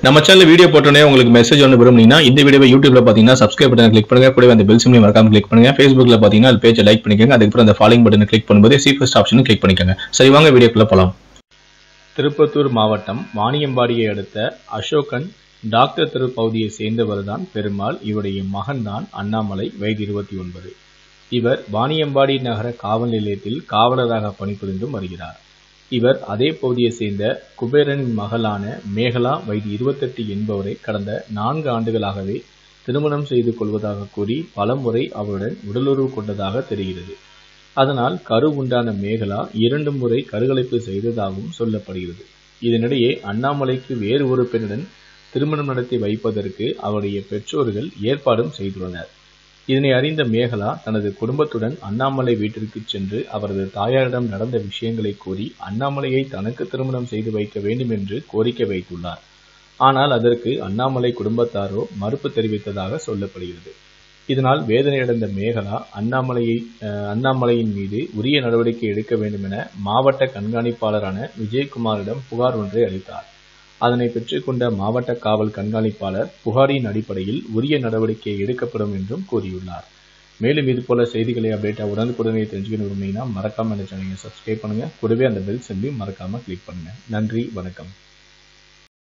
நம்ம channel video போட்டோன்னே உங்களுக்கு மெசேஜ் ஒன்று விரும்புனீங்கன்னா இந்த வீடியோவை யூடியூப்ல பார்த்தீங்கன்னா சப்ஸ்கிரைப் பட்டன் கிளிக் பண்ணுங்க கூடவே அந்த பெல் சிம்லையும் மறக்காம கிளிக் பண்ணுங்க ஃபேஸ்புக்ல பார்த்தீங்கன்னா அது பேஜை லைக் பண்ணிக்கோங்க அதுக்கப்புறம் அந்த ஃபாலோயிங் பட்டனை கிளிக் பண்ணும்போது சி ஃபர்ஸ்ட் ஆப்ஷனும் கிளிக் பண்ணிக்கோங்க சரி வாங்க வீடியோக்குள்ள போலாம் திருப்பத்தூர் மாவட்டம் வாணியம்பாடியை அடுத்த அசோகன் டாக்டர் தெரு பகுதியை சேர்ந்தவர் தான் பெருமாள் இவருடைய மகன் தான் அண்ணாமலை வயது இருபத்தி ஒன்பது இவர் வாணியம்பாடி நகர காவல் நிலையத்தில் காவலராக பணிபுரிந்தும் வருகிறார் இவர் அதே பகுதியை சேர்ந்த குபேரனின் மகளான மேகலா வயது இருபத்தெட்டு என்பவரை கடந்த நான்கு ஆண்டுகளாகவே திருமணம் செய்து கொள்வதாக கூறி பலமுறை அவருடன் உடலுறவு கொண்டதாக தெரிகிறது அதனால் கரு உண்டான மேகலா இரண்டு முறை கருகலைப்பு செய்ததாகவும் சொல்லப்படுகிறது இதனிடையே அண்ணாமலைக்கு வேறு ஒரு பெண்ணுடன் திருமணம் நடத்தி வைப்பதற்கு அவருடைய பெற்றோர்கள் ஏற்பாடும் செய்துள்ளனர் இதனை அறிந்த மேகலா தனது குடும்பத்துடன் அண்ணாமலை வீட்டிற்கு சென்று அவரது தாயாரிடம் நடந்த விஷயங்களை கூறி அண்ணாமலையை தனக்கு திருமணம் செய்து வைக்க வேண்டும் என்று கோரிக்கை வைத்துள்ளார் ஆனால் அதற்கு அண்ணாமலை குடும்பத்தாரோ மறுப்பு தெரிவித்ததாக சொல்லப்படுகிறது இதனால் வேதனையடைந்த மேகலா அண்ணாமலையை அஹ், அண்ணாமலையின் மீது உரிய நடவடிக்கை எடுக்க வேண்டும் என மாவட்ட கண்காணிப்பாளரான விஜயகுமாரிடம் புகார் ஒன்றை அளித்தார் அதனை பெற்றுக்கொண்ட மாவட்ட காவல் கண்காணிப்பாளர் புகாரின் அடிப்படையில் உரிய நடவடிக்கை எடுக்கப்படும் என்றும் கூறியுள்ளார் மேலும் இது போல செய்திகளை அப்டேட்டா உடனுக்குடனே தெரிஞ்சுக்கணும் விரும்பினீங்கன்னா மறக்காம இந்த சேனலை சப்ஸ்கிரைப் பண்ணுங்க கூடவே அந்த பெல் சிம்லையும் மறக்காம கிளிக் பண்ணுங்க நன்றி வணக்கம்